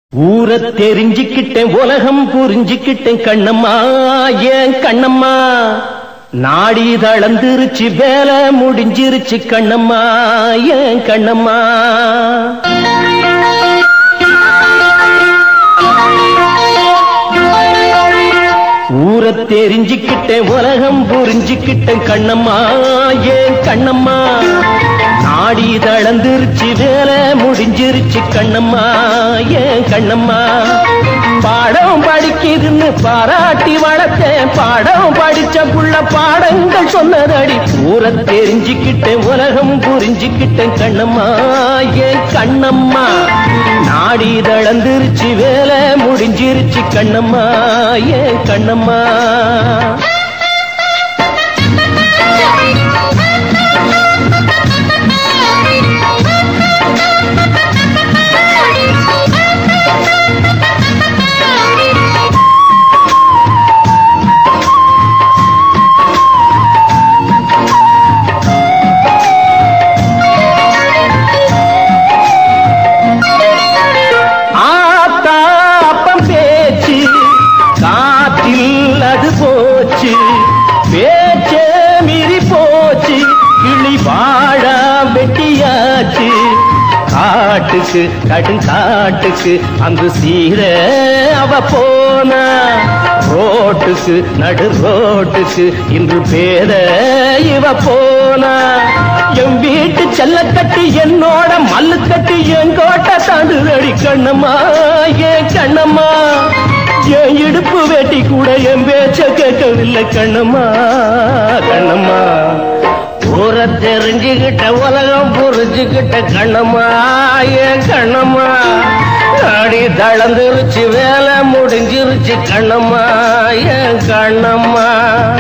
ஊர தெரிஞ்சுக்கிட்டேன் உலகம் புரிஞ்சுக்கிட்டேன் கண்ணம்மா ஏன் கண்ணம்மா நாடி தளர்ந்துருச்சு வேலை முடிஞ்சிருச்சு கண்ணம்மா ஏன் கண்ணம்மா ஊர தெரிஞ்சுக்கிட்டேன் உலகம் புரிஞ்சுக்கிட்டேன் கண்ணம்மா ஏன் கண்ணம்மா நாடி தளர்ந்துருச்சு வேலை முடிஞ்சிருச்சு கண்ணம்மா ஏன் கண்ணம்மா பாடம் படிக்குதுன்னு பாராட்டி வளர்த்தேன் பாடம் படிச்ச புள்ள பாடங்கள் சொன்னதடி ஊர தெரிஞ்சுக்கிட்டேன் உலகம் புரிஞ்சுக்கிட்டேன் கண்ணம்மா ஏன் கண்ணம்மா நாடி தளர்ந்துருச்சு வேலை முடிஞ்சிருச்சு கண்ணம்மா ஏன் கண்ணம்மா ஆத்தா அப்பம் பேச்சு காற்றில் அது போச்சு பேச்சே மீறி போச்சு கிளி வாழா வெட்டியாச்சு காட்டுக்கு கடுங்காட்டுக்கு அந்த சீர அவ போனா ரோட்டுக்கு நடு ரோட்டுக்கு இன்று பேர இவ போனா என் வீட்டு செல்ல கட்டி என்னோட மல்லு கட்டி என் கோட்டை தாண்டுதடி கண்ணம்மா ஏன் கண்ணம்மா என் இடுப்பு வேட்டி கூட என் பேச்ச கேட்கவில்லை கண்ணம்மா கண்ணம்மா ஊர தெரிஞ்சுக்கிட்ட உலகம் புரிஞ்சுக்கிட்ட கண்ணம்மா ஏன் கண்ணம்மா அடி தளர்ந்துருச்சு வேலை முடிஞ்சிருச்சு கண்ணம்மா ஏன் கண்ணம்மா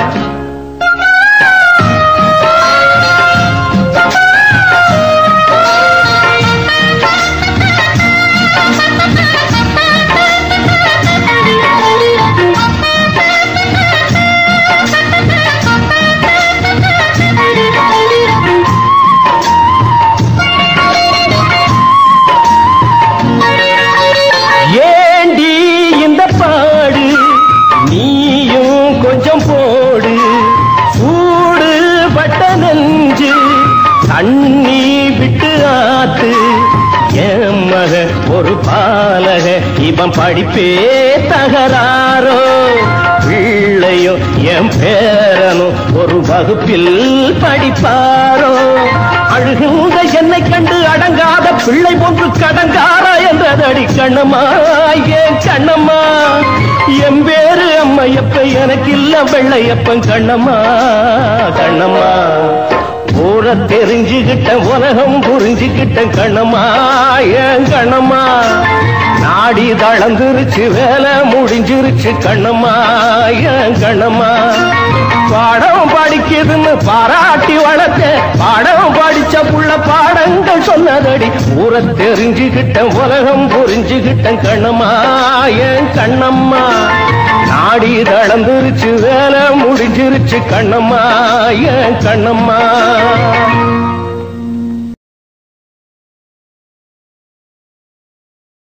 ஏண்டி இந்த பாடு நீயும் கொஞ்சம் போடு சூடு பட்ட நெஞ்சு தண்ணி விட்டு ஆத்து என் மக ஒரு பாலக இவன் படிப்பே தகராறோ பிள்ளையோ என் பேரனும் ஒரு வகுப்பில் படிப்பாரோ அழுகுங்க என்னை கண்டு அடங்காத பிள்ளை ஒன்று கடங்காரா என்றதடி கண்ணம்மா ஏன் கண்ணம்மா என் பேரு அம்மையப்ப எனக்கு இல்ல வெள்ளையப்பன் கண்ணம்மா கண்ணம்மா ஊர தெரிஞ்சுக்கிட்ட உலகம் புரிஞ்சுக்கிட்ட கண்ணம்மா ஏன் கண்ணம்மா நாடி தளர்ந்துருச்சு வேலை முடிஞ்சிருச்சு கண்ணம்மா ஏன் கண்ணம்மா பாடம் படிக்குதுன்னு பாராட்டி வளர்த்த பாடம் படிச்ச புள்ள பாடங்கள் சொன்னதடி ஊர தெரிஞ்சுக்கிட்ட உலகம் புரிஞ்சுக்கிட்ட கண்ணம்மா ஏன் கண்ணம்மா நாடி தளர்ந்துருச்சு வேலை முடிஞ்சிருச்சு கண்ணம்மா ஏன் கண்ணம்மா